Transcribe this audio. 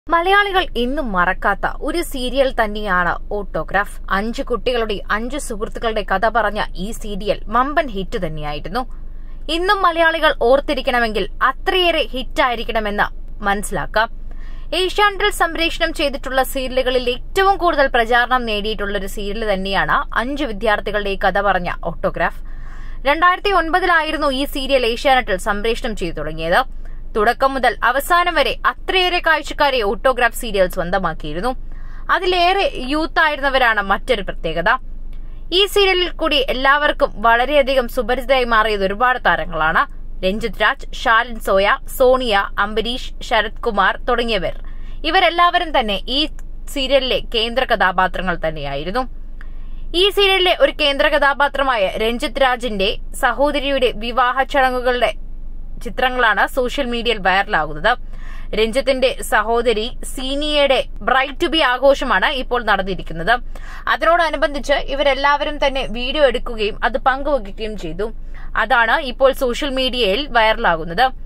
മലയാളികൾ ഇന്നും മറക്കാത്ത ഒരു സീരിയൽ തന്നെയാണ് ഓട്ടോഗ്രാഫ് അഞ്ച് കുട്ടികളുടെ അഞ്ച് സുഹൃത്തുക്കളുടെ കഥ പറഞ്ഞ ഈ സീരിയൽ മമ്പൻ ഹിറ്റ് തന്നെയായിരുന്നു ഇന്നും മലയാളികൾ ഓർത്തിരിക്കണമെങ്കിൽ അത്രയേറെ ഹിറ്റായിരിക്കണമെന്ന് മനസ്സിലാക്കാം ഏഷ്യാനെറ്റിൽ സംപ്രേഷണം ചെയ്തിട്ടുള്ള സീരിയലുകളിൽ ഏറ്റവും കൂടുതൽ പ്രചാരണം നേടിയിട്ടുള്ള ഒരു സീരിയൽ തന്നെയാണ് അഞ്ച് വിദ്യാർത്ഥികളുടെ കഥ പറഞ്ഞ ഓട്ടോഗ്രാഫ് രണ്ടായിരത്തി ഒൻപതിലായിരുന്നു ഈ സീരിയൽ ഏഷ്യാനെറ്റിൽ സംപ്രേഷണം ചെയ്തു തുടങ്ങിയത് തുടക്കം മുതൽ അവസാനം വരെ അത്രയേറെ കാഴ്ചക്കാരെ ഓട്ടോഗ്രാഫ് സീരിയൽ സ്വന്തമാക്കിയിരുന്നു അതിലേറെ യൂത്ത് ആയിരുന്നവരാണ് മറ്റൊരു പ്രത്യേകത ഈ സീരിയലിൽ കൂടി എല്ലാവർക്കും വളരെയധികം സുപരിചിതമായി മാറിയത് ഒരുപാട് താരങ്ങളാണ് രഞ്ജിത് രാജ് ഷാലിൻ സോയ സോണിയ അംബരീഷ് ശരത് കുമാർ തുടങ്ങിയവർ ഇവരെല്ലാവരും തന്നെ ഈ സീരിയലിലെ കേന്ദ്ര കഥാപാത്രങ്ങൾ തന്നെയായിരുന്നു ഈ സീരിയലിലെ ഒരു കേന്ദ്ര കഥാപാത്രമായ രഞ്ജിത് രാജിന്റെ സഹോദരിയുടെ വിവാഹ ചടങ്ങുകളുടെ ചിത്രങ്ങളാണ് സോഷ്യൽ മീഡിയയിൽ വൈറലാകുന്നത് രഞ്ജിത്തിന്റെ സഹോദരി സീനിയയുടെ ബ്രൈറ്റ് ടു ബി ആഘോഷമാണ് ഇപ്പോൾ നടന്നിരിക്കുന്നത് അതിനോടനുബന്ധിച്ച് ഇവരെല്ലാവരും തന്നെ വീഡിയോ എടുക്കുകയും അത് പങ്കുവയ്ക്കുകയും ചെയ്തു അതാണ് ഇപ്പോൾ സോഷ്യൽ മീഡിയയിൽ വൈറലാകുന്നത്